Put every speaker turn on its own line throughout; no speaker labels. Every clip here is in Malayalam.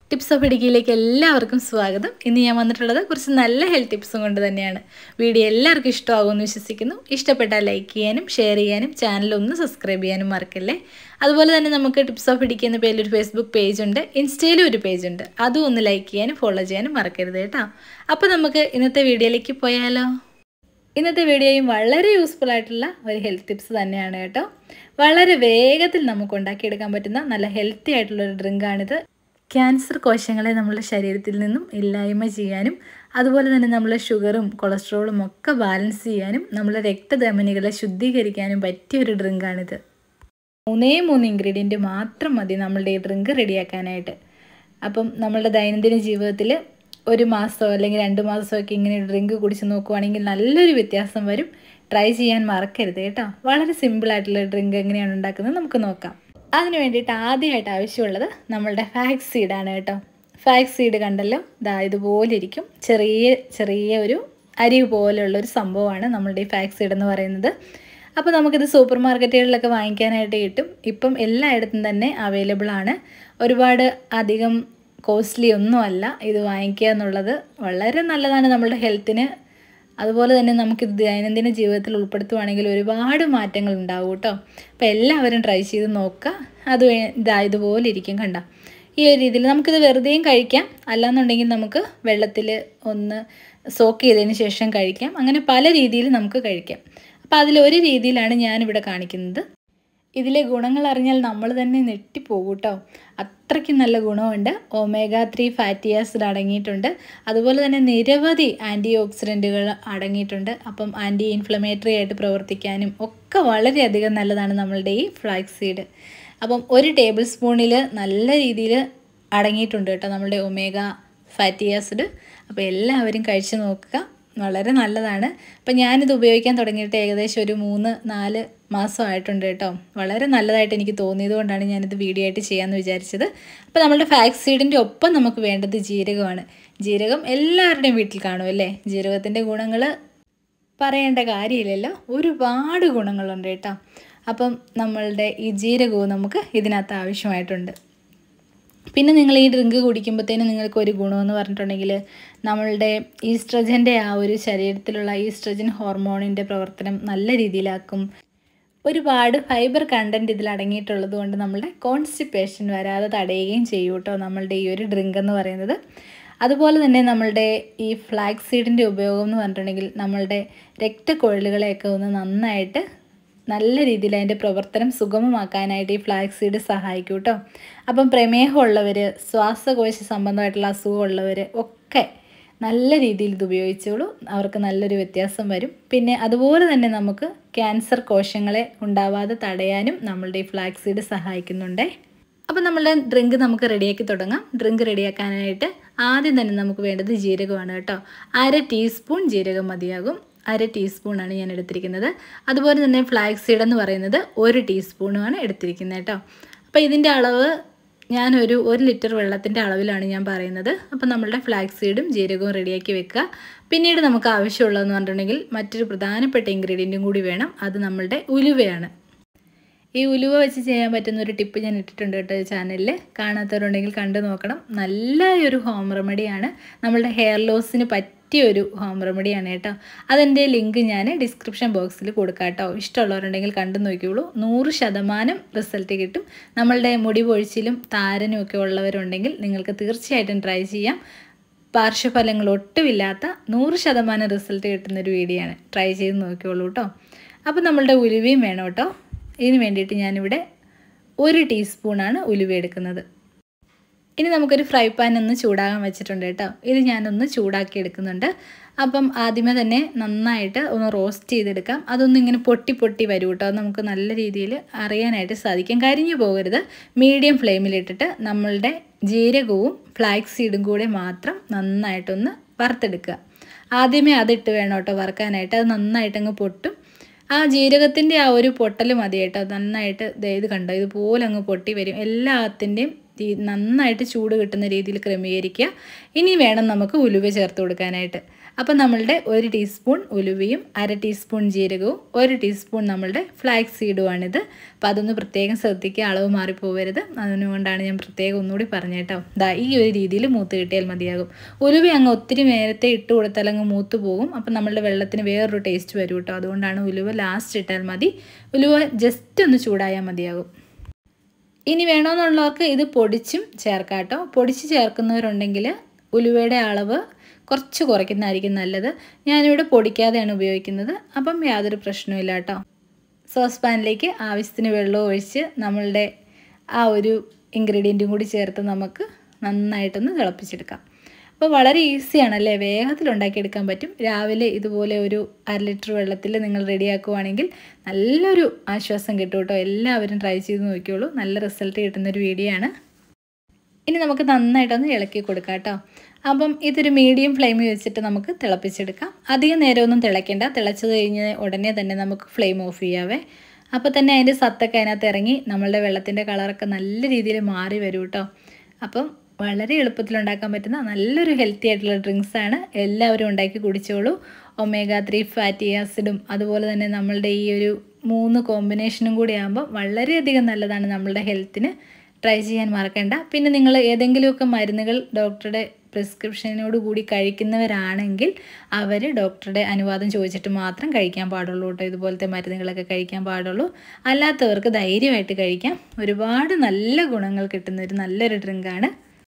ടിപ്സ് ഓഫ് ഇടുക്കിയിലേക്ക് എല്ലാവർക്കും സ്വാഗതം ഇന്ന് ഞാൻ വന്നിട്ടുള്ളത് കുറച്ച് നല്ല ഹെൽത്ത് ടിപ്സും കൊണ്ട് തന്നെയാണ് വീഡിയോ എല്ലാവർക്കും ഇഷ്ടമാകുമെന്ന് വിശ്വസിക്കുന്നു ഇഷ്ടപ്പെട്ടാൽ ലൈക്ക് ചെയ്യാനും ഷെയർ ചെയ്യാനും ചാനൽ ഒന്ന് സബ്സ്ക്രൈബ് ചെയ്യാനും മറക്കല്ലേ അതുപോലെ തന്നെ നമുക്ക് ടിപ്സ് ഓഫ് ഇടുക്കി എന്ന പേരിൽ ഒരു ഫേസ്ബുക്ക് പേജ് ഉണ്ട് ഇൻസ്റ്റയിലും ഒരു പേജ് ഉണ്ട് അതും ഒന്ന് ലൈക്ക് ചെയ്യാനും ഫോളോ ചെയ്യാനും മറക്കരുത് കേട്ടോ അപ്പോൾ നമുക്ക് ഇന്നത്തെ വീഡിയോയിലേക്ക് പോയാലോ ഇന്നത്തെ വീഡിയോയും വളരെ യൂസ്ഫുൾ ആയിട്ടുള്ള ഒരു ഹെൽത്ത് ടിപ്സ് തന്നെയാണ് കേട്ടോ വളരെ വേഗത്തിൽ നമുക്ക് ഉണ്ടാക്കിയെടുക്കാൻ പറ്റുന്ന നല്ല ഹെൽത്തി ആയിട്ടുള്ള ഒരു ഡ്രിങ്കാണിത് ക്യാൻസർ കോശങ്ങളെ നമ്മുടെ ശരീരത്തിൽ നിന്നും ഇല്ലായ്മ ചെയ്യാനും അതുപോലെ തന്നെ നമ്മളെ ഷുഗറും കൊളസ്ട്രോളും ഒക്കെ ബാലൻസ് ചെയ്യാനും നമ്മളെ രക്തധമനികളെ ശുദ്ധീകരിക്കാനും പറ്റിയ ഒരു ഡ്രിങ്കാണിത് മൂന്നേ മൂന്ന് ഇൻഗ്രീഡിയൻറ്റ് മാത്രം മതി നമ്മളുടെ ഈ ഡ്രിങ്ക് റെഡിയാക്കാനായിട്ട് അപ്പം നമ്മളുടെ ദൈനംദിന ജീവിതത്തിൽ ഒരു മാസമോ അല്ലെങ്കിൽ രണ്ട് മാസമൊക്കെ ഇങ്ങനെ ഡ്രിങ്ക് കുടിച്ച് നോക്കുവാണെങ്കിൽ നല്ലൊരു വ്യത്യാസം വരും ട്രൈ ചെയ്യാൻ മറക്കരുത് കേട്ടോ വളരെ സിമ്പിളായിട്ടുള്ള ഡ്രിങ്ക് എങ്ങനെയാണ് ഉണ്ടാക്കുന്നത് നമുക്ക് നോക്കാം അതിന് വേണ്ടിയിട്ട് ആദ്യമായിട്ട് ആവശ്യമുള്ളത് നമ്മളുടെ ഫാക്സ് സീഡാണ് കേട്ടോ ഫാക്സ് സീഡ് കണ്ടല്ലോ ദാ ഇതുപോലെ ഇരിക്കും ചെറിയ ചെറിയ ഒരു അരി പോലെയുള്ള ഒരു സംഭവമാണ് നമ്മളുടെ ഈ ഫാക്സ് സീഡ് എന്ന് പറയുന്നത് അപ്പോൾ നമുക്കിത് സൂപ്പർ മാർക്കറ്റുകളിലൊക്കെ വാങ്ങിക്കാനായിട്ട് കിട്ടും ഇപ്പം എല്ലായിടത്തും തന്നെ അവൈലബിൾ ആണ് ഒരുപാട് അധികം കോസ്റ്റ്ലി ഒന്നുമല്ല ഇത് വാങ്ങിക്കുക എന്നുള്ളത് വളരെ നല്ലതാണ് നമ്മളുടെ ഹെൽത്തിന് അതുപോലെ തന്നെ നമുക്കിത് ദൈനംദിന ജീവിതത്തിൽ ഉൾപ്പെടുത്തുവാണെങ്കിൽ ഒരുപാട് മാറ്റങ്ങൾ ഉണ്ടാവും കേട്ടോ അപ്പോൾ എല്ലാവരും ട്രൈ ചെയ്ത് നോക്കുക അത് ഇതാ ഇതുപോലെ ഇരിക്കും കണ്ട ഈ ഒരു രീതിയിൽ നമുക്കിത് വെറുതെയും കഴിക്കാം അല്ലാന്നുണ്ടെങ്കിൽ നമുക്ക് വെള്ളത്തിൽ ഒന്ന് സോക്ക് ചെയ്തതിന് ശേഷം കഴിക്കാം അങ്ങനെ പല രീതിയിൽ നമുക്ക് കഴിക്കാം അപ്പോൾ അതിലൊരു രീതിയിലാണ് ഞാനിവിടെ കാണിക്കുന്നത് ഇതിലെ ഗുണങ്ങൾ അറിഞ്ഞാൽ നമ്മൾ തന്നെ ഞെട്ടിപ്പോകും കേട്ടോ അത്രയ്ക്ക് നല്ല ഗുണമുണ്ട് ഒമേഗ ത്രീ ഫാറ്റി ആസിഡ് അടങ്ങിയിട്ടുണ്ട് അതുപോലെ തന്നെ നിരവധി ആൻറ്റി ഓക്സിഡൻറ്റുകൾ അടങ്ങിയിട്ടുണ്ട് അപ്പം ആൻറ്റി ഇൻഫ്ലമേറ്ററി ആയിട്ട് പ്രവർത്തിക്കാനും ഒക്കെ വളരെയധികം നല്ലതാണ് നമ്മളുടെ ഈ ഫ്ലാക്സ് സീഡ് അപ്പം ഒരു ടേബിൾ സ്പൂണിൽ നല്ല രീതിയിൽ അടങ്ങിയിട്ടുണ്ട് കേട്ടോ നമ്മളുടെ ഒമേഗ ഫാറ്റി ആസിഡ് അപ്പോൾ എല്ലാവരും കഴിച്ചു നോക്കുക വളരെ നല്ലതാണ് അപ്പം ഞാനിത് ഉപയോഗിക്കാൻ തുടങ്ങിയിട്ട് ഏകദേശം ഒരു മൂന്ന് നാല് മാസമായിട്ടുണ്ട് കേട്ടോ വളരെ നല്ലതായിട്ട് എനിക്ക് തോന്നിയത് കൊണ്ടാണ് ഞാനിത് വീഡിയോ ആയിട്ട് ചെയ്യാമെന്ന് വിചാരിച്ചത് അപ്പോൾ നമ്മുടെ ഫാക്സ് സീഡിൻ്റെ ഒപ്പം നമുക്ക് വേണ്ടത് ജീരകമാണ് ജീരകം എല്ലാവരുടെയും വീട്ടിൽ കാണും അല്ലേ ജീരകത്തിൻ്റെ ഗുണങ്ങൾ പറയേണ്ട കാര്യമില്ലല്ലോ ഒരുപാട് ഗുണങ്ങളുണ്ട് കേട്ടോ അപ്പം നമ്മളുടെ ഈ ജീരകവും നമുക്ക് ഇതിനകത്ത് ആവശ്യമായിട്ടുണ്ട് പിന്നെ നിങ്ങൾ ഈ ഡ്രിങ്ക് കുടിക്കുമ്പോഴത്തേനും നിങ്ങൾക്ക് ഒരു ഗുണമെന്ന് പറഞ്ഞിട്ടുണ്ടെങ്കിൽ നമ്മളുടെ ഈസ്ട്രജൻ്റെ ആ ഒരു ശരീരത്തിലുള്ള ഈസ്ട്രജൻ ഹോർമോണിൻ്റെ പ്രവർത്തനം നല്ല രീതിയിലാക്കും ഒരുപാട് ഫൈബർ കണ്ടൻറ്റ് ഇതിൽ അടങ്ങിയിട്ടുള്ളത് കൊണ്ട് നമ്മളുടെ കോൺസ്റ്റിപ്പേഷൻ വരാതെ തടയുകയും ചെയ്യും കേട്ടോ നമ്മളുടെ ഈ ഒരു ഡ്രിങ്ക് എന്ന് പറയുന്നത് അതുപോലെ തന്നെ നമ്മളുടെ ഈ ഫ്ലാക്സ് സീഡിൻ്റെ ഉപയോഗം എന്ന് പറഞ്ഞിട്ടുണ്ടെങ്കിൽ നമ്മളുടെ രക്തക്കൊഴലുകളെയൊക്കെ ഒന്ന് നന്നായിട്ട് നല്ല രീതിയിൽ അതിൻ്റെ പ്രവർത്തനം സുഗമമാക്കാനായിട്ട് ഈ ഫ്ലാക്സ് സീഡ് സഹായിക്കും കേട്ടോ അപ്പം പ്രമേഹമുള്ളവർ ശ്വാസകോശ സംബന്ധമായിട്ടുള്ള അസുഖമുള്ളവർ ഒക്കെ നല്ല രീതിയിൽ ഇത് ഉപയോഗിച്ചോളൂ അവർക്ക് നല്ലൊരു വ്യത്യാസം വരും പിന്നെ അതുപോലെ തന്നെ നമുക്ക് ക്യാൻസർ കോശങ്ങളെ ഉണ്ടാവാതെ തടയാനും നമ്മളുടെ ഈ ഫ്ലാക്സ് സീഡ് സഹായിക്കുന്നുണ്ടേ അപ്പോൾ നമ്മളുടെ ഡ്രിങ്ക് നമുക്ക് റെഡിയാക്കി തുടങ്ങാം ഡ്രിങ്ക് റെഡിയാക്കാനായിട്ട് ആദ്യം തന്നെ നമുക്ക് വേണ്ടത് ജീരകമാണ് കേട്ടോ അര ടീസ്പൂൺ ജീരകം മതിയാകും അര ടീസ്പൂണാണ് ഞാൻ എടുത്തിരിക്കുന്നത് അതുപോലെ തന്നെ ഫ്ലാക്സ് സീഡ് എന്ന് പറയുന്നത് ഒരു ടീസ്പൂണുമാണ് എടുത്തിരിക്കുന്നത് കേട്ടോ അപ്പോൾ ഇതിൻ്റെ അളവ് ഞാനൊരു ഒരു ലിറ്റർ വെള്ളത്തിൻ്റെ അളവിലാണ് ഞാൻ പറയുന്നത് അപ്പോൾ നമ്മളുടെ ഫ്ലാക്സ് സീഡും ജീരകവും റെഡിയാക്കി വെക്കുക പിന്നീട് നമുക്ക് ആവശ്യമുള്ളതെന്ന് പറഞ്ഞിട്ടുണ്ടെങ്കിൽ മറ്റൊരു പ്രധാനപ്പെട്ട ഇൻഗ്രീഡിയൻറ്റും കൂടി വേണം അത് നമ്മളുടെ ഉലുവയാണ് ഈ ഉലുവ വെച്ച് ചെയ്യാൻ പറ്റുന്ന ഒരു ടിപ്പ് ഞാൻ ഇട്ടിട്ടുണ്ട് കേട്ടോ ചാനലിൽ കാണാത്തവരുണ്ടെങ്കിൽ കണ്ടു നോക്കണം നല്ല ഒരു ഹോം റെമഡിയാണ് നമ്മളുടെ ഹെയർ ലോസിന് പറ്റിയ ഒരു ഹോം റെമഡിയാണ് കേട്ടോ അതിൻ്റെ ലിങ്ക് ഞാൻ ഡിസ്ക്രിപ്ഷൻ ബോക്സിൽ കൊടുക്കാം കേട്ടോ ഇഷ്ടമുള്ളവരുണ്ടെങ്കിൽ കണ്ടു നോക്കിയോളൂ നൂറ് ശതമാനം റിസൾട്ട് കിട്ടും നമ്മളുടെ മുടി പൊഴിച്ചിലും താരനും ഒക്കെ ഉള്ളവരുണ്ടെങ്കിൽ നിങ്ങൾക്ക് തീർച്ചയായിട്ടും ട്രൈ ചെയ്യാം പാർശ്വഫലങ്ങൾ ഒട്ടുമില്ലാത്ത നൂറ് ശതമാനം റിസൾട്ട് കിട്ടുന്നൊരു വീഡിയോ ആണ് ട്രൈ ചെയ്ത് നോക്കിയോളൂ കേട്ടോ അപ്പോൾ നമ്മളുടെ ഉലുവയും വേണം കേട്ടോ ഇതിന് വേണ്ടിയിട്ട് ഞാനിവിടെ ഒരു ടീസ്പൂണാണ് ഉലുവ എടുക്കുന്നത് ഇനി നമുക്കൊരു ഫ്രൈ പാൻ ഒന്ന് ചൂടാകാൻ വെച്ചിട്ടുണ്ട് കേട്ടോ ഇത് ഞാനൊന്ന് ചൂടാക്കി എടുക്കുന്നുണ്ട് അപ്പം ആദ്യമേ തന്നെ നന്നായിട്ട് ഒന്ന് റോസ്റ്റ് ചെയ്തെടുക്കാം അതൊന്നും ഇങ്ങനെ പൊട്ടി പൊട്ടി വരും കേട്ടോ നമുക്ക് നല്ല രീതിയിൽ അറിയാനായിട്ട് സാധിക്കും കരിഞ്ഞു പോകരുത് മീഡിയം ഫ്ലെയിമിലിട്ടിട്ട് നമ്മളുടെ ജീരകവും ഫ്ലാക്സ് സീഡും കൂടെ മാത്രം നന്നായിട്ടൊന്ന് വറുത്തെടുക്കുക ആദ്യമേ അതിട്ട് വേണം കേട്ടോ വറുക്കാനായിട്ട് അത് നന്നായിട്ടങ്ങ് പൊട്ടും ആ ജീരകത്തിൻ്റെ ആ ഒരു പൊട്ടൽ മതി കേട്ടോ നന്നായിട്ട് ഇത് കണ്ടോ ഇതുപോലെ അങ്ങ് പൊട്ടി വരും എല്ലാത്തിൻ്റെയും നന്നായിട്ട് ചൂട് കിട്ടുന്ന രീതിയിൽ ക്രമീകരിക്കുക ഇനി വേണം നമുക്ക് ഉലുവ ചേർത്ത് കൊടുക്കാനായിട്ട് അപ്പോൾ നമ്മളുടെ ഒരു ടീസ്പൂൺ ഉലുവയും അര ടീസ്പൂൺ ജീരകവും ഒരു ടീസ്പൂൺ നമ്മളുടെ ഫ്ലാക്സ് സീഡുമാണിത് അപ്പോൾ അതൊന്ന് പ്രത്യേകം ശ്രദ്ധിക്കുക അളവ് മാറിപ്പോവരുത് അതിനുകൊണ്ടാണ് ഞാൻ പ്രത്യേകം ഒന്നുകൂടി പറഞ്ഞേട്ടോ ദാ ഈ ഒരു രീതിയിൽ മൂത്ത് കിട്ടിയാൽ മതിയാകും ഉലുവ അങ്ങ് ഒത്തിരി നേരത്തെ ഇട്ട് കൊടുത്താൽ അങ്ങ് മൂത്ത് പോകും അപ്പം നമ്മളുടെ വെള്ളത്തിന് വേറൊരു ടേസ്റ്റ് വരും കേട്ടോ അതുകൊണ്ടാണ് ഉലുവ ലാസ്റ്റ് ഇട്ടാൽ മതി ഉലുവ ജസ്റ്റ് ഒന്ന് ചൂടായാൽ മതിയാകും ഇനി വേണമെന്നുള്ളവർക്ക് ഇത് പൊടിച്ചും ചേർക്കാം കേട്ടോ പൊടിച്ച് ചേർക്കുന്നവരുണ്ടെങ്കിൽ ഉലുവയുടെ അളവ് കുറച്ച് കുറയ്ക്കുന്നതായിരിക്കും നല്ലത് ഞാനിവിടെ പൊടിക്കാതെയാണ് ഉപയോഗിക്കുന്നത് അപ്പം യാതൊരു പ്രശ്നവുമില്ല കേട്ടോ സോസ് പാനിലേക്ക് ആവശ്യത്തിന് വെള്ളം ഒഴിച്ച് നമ്മളുടെ ആ ഒരു ഇൻഗ്രീഡിയൻറ്റും കൂടി ചേർത്ത് നമുക്ക് നന്നായിട്ടൊന്ന് തിളപ്പിച്ചെടുക്കാം അപ്പോൾ വളരെ ഈസിയാണല്ലേ വേഗത്തിൽ ഉണ്ടാക്കിയെടുക്കാൻ പറ്റും രാവിലെ ഇതുപോലെ ഒരു അര ലിറ്റർ വെള്ളത്തിൽ നിങ്ങൾ റെഡിയാക്കുവാണെങ്കിൽ നല്ലൊരു ആശ്വാസം കിട്ടും കേട്ടോ എല്ലാവരും ട്രൈ ചെയ്ത് നോക്കിയോളൂ നല്ല റിസൾട്ട് കിട്ടുന്നൊരു വീഡിയോ ആണ് ഇനി നമുക്ക് നന്നായിട്ടൊന്ന് ഇളക്കി കൊടുക്കാം കേട്ടോ അപ്പം ഇതൊരു മീഡിയം ഫ്ലെയിമിൽ വെച്ചിട്ട് നമുക്ക് തിളപ്പിച്ചെടുക്കാം അധികം നേരമൊന്നും തിളയ്ക്കേണ്ട തിളച്ചത് കഴിഞ്ഞ് ഉടനെ തന്നെ നമുക്ക് ഫ്ലെയിം ഓഫ് ചെയ്യാവേ അപ്പോൾ തന്നെ അതിൻ്റെ സത്തൊക്കെ അതിനകത്ത് ഇറങ്ങി നമ്മളുടെ വെള്ളത്തിൻ്റെ കളറൊക്കെ നല്ല രീതിയിൽ മാറി വരും കേട്ടോ അപ്പം വളരെ എളുപ്പത്തിൽ ഉണ്ടാക്കാൻ പറ്റുന്ന നല്ലൊരു ഹെൽത്തി ആയിട്ടുള്ള ഡ്രിങ്ക്സ് ആണ് എല്ലാവരും ഉണ്ടാക്കി കുടിച്ചോളൂ ഒമേഗ ത്രീ ഫാറ്റി ആസിഡും അതുപോലെ തന്നെ നമ്മളുടെ ഈ ഒരു മൂന്ന് കോമ്പിനേഷനും കൂടി ആകുമ്പോൾ വളരെയധികം നല്ലതാണ് നമ്മളുടെ ഹെൽത്തിന് ട്രൈ ചെയ്യാൻ മറക്കണ്ട പിന്നെ നിങ്ങൾ ഏതെങ്കിലുമൊക്കെ മരുന്നുകൾ ഡോക്ടറുടെ പ്രിസ്ക്രിപ്ഷനോട് കൂടി കഴിക്കുന്നവരാണെങ്കിൽ അവർ ഡോക്ടറുടെ അനുവാദം ചോദിച്ചിട്ട് മാത്രം കഴിക്കാൻ പാടുള്ളൂ കേട്ടോ ഇതുപോലത്തെ മരുന്നുകളൊക്കെ കഴിക്കാൻ പാടുള്ളൂ അല്ലാത്തവർക്ക് ധൈര്യമായിട്ട് കഴിക്കാം ഒരുപാട് നല്ല ഗുണങ്ങൾ കിട്ടുന്ന ഒരു നല്ലൊരു ഡ്രിങ്കാണ്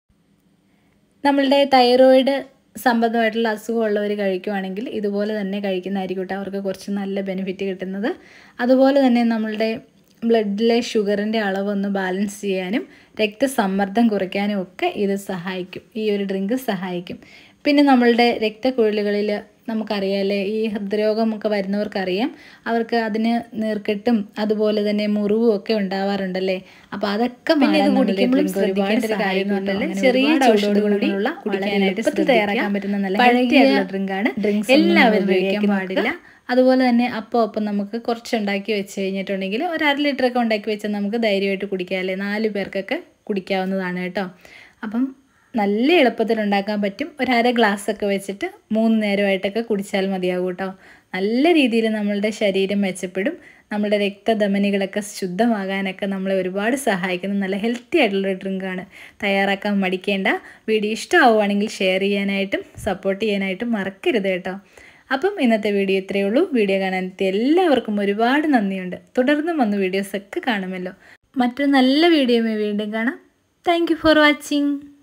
നമ്മളുടെ തൈറോയിഡ് സംബന്ധമായിട്ടുള്ള അസുഖമുള്ളവർ കഴിക്കുവാണെങ്കിൽ ഇതുപോലെ തന്നെ കഴിക്കുന്നതായിരിക്കും കേട്ടോ അവർക്ക് കുറച്ച് നല്ല ബെനിഫിറ്റ് കിട്ടുന്നത് അതുപോലെ തന്നെ നമ്മളുടെ ബ്ലഡിലെ ഷുഗറിൻ്റെ അളവൊന്ന് ബാലൻസ് ചെയ്യാനും രക്തസമ്മർദ്ദം കുറയ്ക്കാനും ഒക്കെ ഇത് സഹായിക്കും ഈ ഒരു ഡ്രിങ്ക് സഹായിക്കും പിന്നെ നമ്മളുടെ രക്തക്കുഴലുകളിൽ നമുക്കറിയാമല്ലേ ഈ ഹൃദ്രോഗമൊക്കെ വരുന്നവർക്കറിയാം അവർക്ക് അതിന് നീർക്കെട്ടും അതുപോലെ തന്നെ മുറിവും ഒക്കെ ഉണ്ടാവാറുണ്ടല്ലേ അപ്പോൾ അതൊക്കെ ശ്രദ്ധിക്കേണ്ട ഒരു കാര്യം ചെറിയ ചൂടോടുകൂടിയുള്ള കുടിക്കാനായിട്ട് തയ്യാറാക്കാൻ പറ്റുന്ന നല്ല പഴകിയ ഡ്രിങ്കാണ് എല്ലാവരും ഉപയോഗിക്കാൻ പാടില്ല അതുപോലെ തന്നെ അപ്പം അപ്പം നമുക്ക് കുറച്ച് ഉണ്ടാക്കി വെച്ച് കഴിഞ്ഞിട്ടുണ്ടെങ്കിൽ ഒരു അര ലിറ്ററൊക്കെ ഉണ്ടാക്കി വെച്ചാൽ നമുക്ക് ധൈര്യമായിട്ട് കുടിക്കാമല്ലേ നാല് പേർക്കൊക്കെ കുടിക്കാവുന്നതാണ് കേട്ടോ അപ്പം നല്ല എളുപ്പത്തിൽ ഉണ്ടാക്കാൻ പറ്റും ഒരു അര ഗ്ലാസ് ഒക്കെ വെച്ചിട്ട് മൂന്ന് നേരമായിട്ടൊക്കെ കുടിച്ചാൽ മതിയാകും കേട്ടോ നല്ല രീതിയിൽ നമ്മളുടെ ശരീരം മെച്ചപ്പെടും നമ്മുടെ രക്തധമനികളൊക്കെ ശുദ്ധമാകാനൊക്കെ നമ്മളെ ഒരുപാട് സഹായിക്കുന്ന നല്ല ഹെൽത്തി ആയിട്ടുള്ളൊരു ഡ്രിങ്കാണ് തയ്യാറാക്കാൻ മടിക്കേണ്ട വീഡിയോ ഇഷ്ടമാവുകയാണെങ്കിൽ ഷെയർ ചെയ്യാനായിട്ടും സപ്പോർട്ട് ചെയ്യാനായിട്ടും മറക്കരുത് കേട്ടോ അപ്പം ഇന്നത്തെ വീഡിയോ ഇത്രയേ ഉള്ളൂ വീഡിയോ കാണാനെത്തിയ എല്ലാവർക്കും ഒരുപാട് നന്ദിയുണ്ട് തുടർന്നും വന്ന് വീഡിയോസൊക്കെ കാണുമല്ലോ മറ്റൊരു നല്ല വീഡിയോയുമായി വീണ്ടും കാണാം താങ്ക് ഫോർ വാച്ചിങ്